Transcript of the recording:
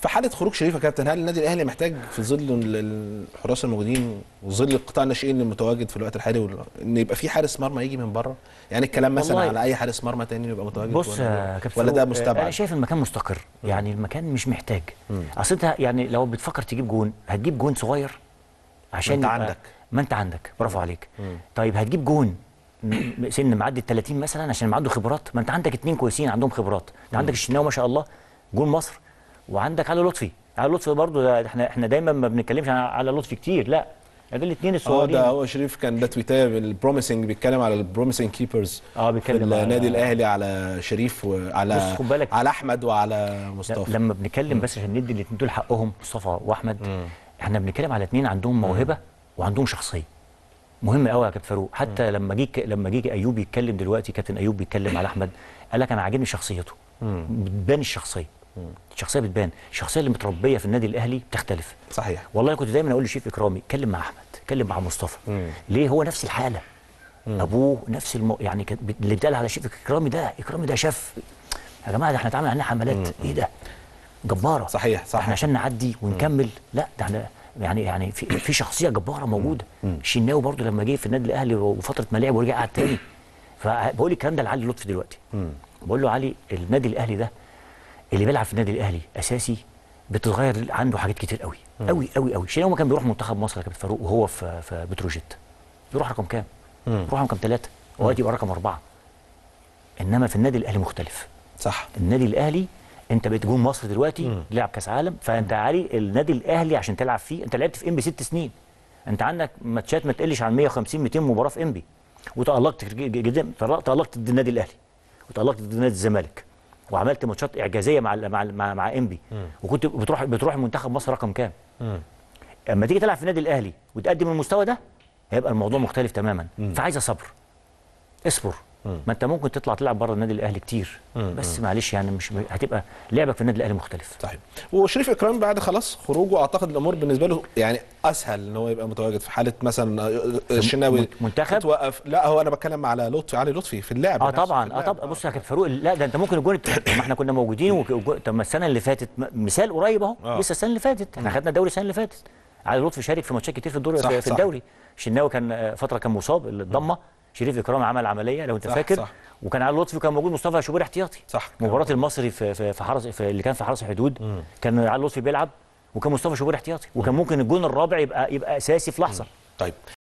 في حاله خروج شريف يا كابتن هل النادي الاهلي محتاج في ظل ال- الحراس الموجودين وظل القطاع الناشئين المتواجد في الوقت الحالي وال- ان يبقى في حارس مرمى يجي من بره يعني الكلام مثلا والله- على اي حارس مرمى تاني يبقى متواجد بص ولا- يا كابتن ولا ده فاروق، مستبعد انا شايف المكان مستقر يعني المكان مش محتاج اصل انت يعني لو بتفكر تجيب جون هتجيب جون صغير عشان ما انت يبقى- عندك. ما انت عندك برافو عليك طيب هتجيب جون م- سن معدي ال 30 مثلا عشان ما عنده خبرات ما انت عندك اتنين كويسين عندهم خبرات انت عندك الشناوي ما شاء الله جون مصر وعندك علي لطفي علي لطفي برضه ده احنا احنا دايما ما بنتكلمش عن علي لطفي كتير لا ده الاثنين اه الصغيرين ده هو شريف كان ده تويتايه البروميسنج بيتكلم على البروميسنج كيبرز اه في بيتكلم على- النادي الاهلي على شريف وعلى بص خد بالك. على احمد وعلى لا، مصطفى لما بنتكلم بس عشان ندي الاثنين دول حقهم مصطفى واحمد احنا بنتكلم على اثنين عندهم موهبه وعندهم شخصيه مهم قوي يا كابتن فاروق حتى لما جه لما جه ايوب يتكلم دلوقتي كابتن ايوب بيتكلم على احمد قال لك انا عاجبني شخصيته بتبان الشخصيه الشخصيه بتبان الشخصيه اللي متربيه في النادي الاهلي بتختلف صحيح والله كنت دايما اقول لشريف اكرامي اتكلم مع احمد اتكلم مع مصطفى ليه هو نفس الحاله ابوه نفس الم... يعني كان بت- اللي بيتقال على شريف اكرامي ده اكرامي ده شاف يا جماعه ده احنا اتعامل علينا حملات ايه ده جباره صحيح، صح. احنا عشان نعدي ونكمل لا ده احنا يعني يعني في في شخصيه جباره موجوده الشناوي برضو لما جه في النادي الاهلي وفتره ما لعب ورجع قعد تاني فبقول الكلام ده لعلي لطفي دلوقتي بقول له علي النادي الاهلي ده اللي بيلعب في النادي الاهلي اساسي بتتغير عنده حاجات كتير قوي قوي قوي قوي الشناوي كان بيروح منتخب مصر يا كابتن فاروق وهو في في بتروجيت بيروح رقم كام؟ بيروح رقم ثلاثه وقت يبقى رقم اربعه انما في النادي الاهلي مختلف صح النادي الاهلي انت بقيت جون مصر دلوقتي لعب كاس عالم فانت علي النادي الاهلي عشان تلعب فيه انت لعبت في انبي ست سنين انت عندك ماتشات ما تقلش عن 150 200 مباراه في انبي وتالقت ج- ج- جدا تالقت ضد النادي الاهلي وتالقت ضد نادي الزمالك وعملت ماتشات اعجازيه مع ال- مع ال- مع, مع انبي وكنت بتروح بتروح منتخب مصر رقم كام اما تيجي تلعب في النادي الاهلي وتقدم المستوى ده هيبقى الموضوع مختلف تماما فعايزه صبر اصبر ما انت ممكن تطلع تلعب بره النادي الاهلي كتير بس معلش يعني مش هتبقى لعبك في النادي الاهلي مختلف صحيح وشريف اكرام بعد خلاص خروجه اعتقد الامور بالنسبه له يعني اسهل ان هو يبقى متواجد في حاله مثلا الشناوي منتخب؟ توقف لا هو انا بتكلم على لطفي علي لطفي في اللعب اه نفسه، في طبعا اه اللعب. طبعا بص يا كابتن فاروق لا ده انت ممكن الجون الت- ما احنا كنا موجودين وك- وج- طب ما السنه اللي فاتت م- مثال قريب اهو آه. لسه السنه اللي فاتت احنا خدنا الدوري السنه اللي فاتت علي لطفي شارك في ماتشات كتير في الدوري صح، في, في صح. الدوري الشناوي كان آه، فتره كان مصاب الضمه شريف اكرام عمل عمليه لو انت صح، فاكر صح. وكان علي لطفي كان موجود مصطفى شوبير احتياطي صح. مباراه المصري في في, في حرس في اللي كان في حرس الحدود كان علي لطفي بيلعب وكان مصطفى شوبير احتياطي وكان ممكن الجون الرابع يبقى يبقى اساسي في لحظه طيب